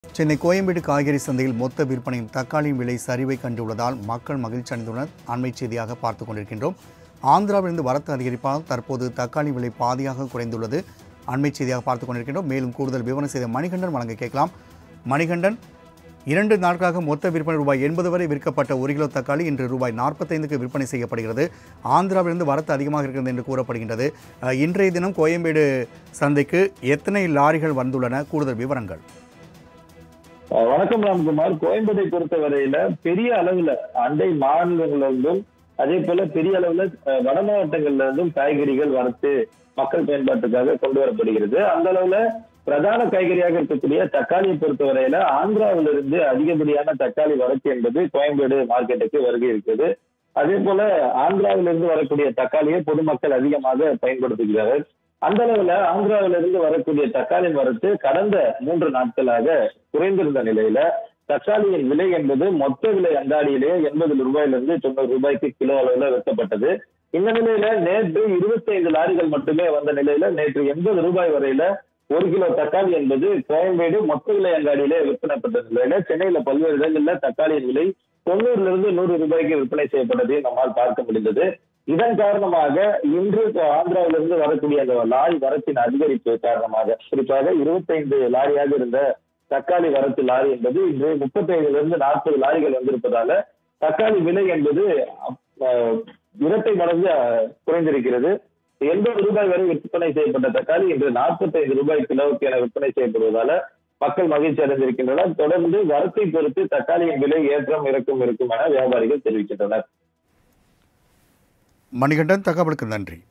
சென்னை கோயம்பேடு காய்கறி சந்தையில் மொத்த விற்பனையில் தக்காளியின் விலை சரிவை கண்டுள்ளதால் மக்கள் மகிழ்ச்சி அடைந்துள்ளனர் அண்மை செய்தியாக பார்த்துக் கொண்டிருக்கின்றோம் ஆந்திராவிலிருந்து வரத்து அதிகரிப்பால் தற்போது தக்காளி விலை பாதியாக குறைந்துள்ளது அண்மை செய்தியாக பார்த்துக் கொண்டிருக்கின்றோம் மேலும் கூடுதல் விவரம் செய்த மணிகண்டன் வழங்க கேட்கலாம் மணிகண்டன் இரண்டு நாட்களாக மொத்த விற்பனை ரூபாய் எண்பது வரை விற்கப்பட்ட ஒரு கிலோ தக்காளி இன்று ரூபாய் நாற்பத்தைந்துக்கு விற்பனை செய்யப்படுகிறது ஆந்திராவிலிருந்து வரத்து அதிகமாக இருக்கிறது என்று கூறப்படுகின்றது அஹ், இன்றைய தினம் கோயம்பேடு சந்தைக்கு எத்தனை லாரிகள் வந்துள்ளன கூடுதல் விவரங்கள் அஹ் வணக்கம் ராம்குமார் கோயம்பேட்டை பொறுத்தவரையில பெரிய அளவுல அண்டை மாநிலங்கள்ல இருந்தும் அதே போல பெரிய அளவுல அஹ், வட மாவட்டங்கள்ல இருந்தும் காய்கறிகள் வரத்து மக்கள் பயன்பாட்டுக்காக கொண்டு வரப்படுகிறது அந்த அளவுல பிரதான காய்கறியாக இருக்கக்கூடிய தக்காளியை பொறுத்தவரையில ஆந்திராவில இருந்து அதிகப்படியான தக்காளி வரத்து என்பது கோயம்பேடு மார்க்கெட்டுக்கு வருகை இருக்குது அதே போல ஆந்திராவிலிருந்து வரக்கூடிய தக்காளியை பொதுமக்கள் அதிகமாக பயன்படுத்துகிறார்கள் அந்த அளவுல ஆந்திராவில இருந்து வரக்கூடிய தக்காளி வரத்து கடந்த மூன்று நாட்களாக குறைந்திருந்த நிலையில தக்காளியின் விலை என்பது மொத்த விலை அங்காடியிலேயே எண்பது ரூபாயிலிருந்து தொண்ணூறு ரூபாய்க்கு கிலோ அளவுல விற்கப்பட்டது இந்த நிலையில நேற்று இருபத்தி ஐந்து லாரிகள் மட்டுமே வந்த நிலையில நேற்று எண்பது ரூபாய் வரையில ஒரு கிலோ தக்காளி என்பது கோயம்பேடு மொத்த விலை அங்காடியிலே விற்பனைப்பட்ட நிலையில சென்னையில பல்வேறு இடங்கள்ல தக்காளியின் விலை தொண்ணூறுல இருந்து நூறு ரூபாய்க்கு விற்பனை செய்யப்பட்டதையும் நம்மால் பார்க்க முடிந்தது இதன் காரணமாக இன்று ஆந்திராவிலிருந்து வரக்கூடிய அந்த லாரி வரத்தின் அதிகரிப்பு காரணமாக குறிப்பாக இருபத்தைந்து லாரியாக இருந்த தக்காளி வரத்து லாரி என்பது இன்று முப்பத்தைந்துல இருந்து நாற்பது லாரிகள் வந்திருப்பதால தக்காளி விலை என்பது அஹ், இரட்டை மடங்கு அஹ், குறைந்திருக்கிறது எண்பது ரூபாய் வரை விற்பனை செய்யப்பட்ட தக்காளி இன்று நாற்பத்தைந்து ரூபாய் கிலோவுக்கு என விற்பனை செய்யப்படுவதால மக்கள் மகிழ்ச்சி அடைந்திருக்கின்றனர் தொடர்ந்து வரத்தை பொறுத்து தக்காளியின் விலை ஏற்றம் இறக்கம் இருக்கும் என வியாபாரிகள் தெரிவிக்கின்றனர் மணிகண்டன் தகவலுக்கு நன்றி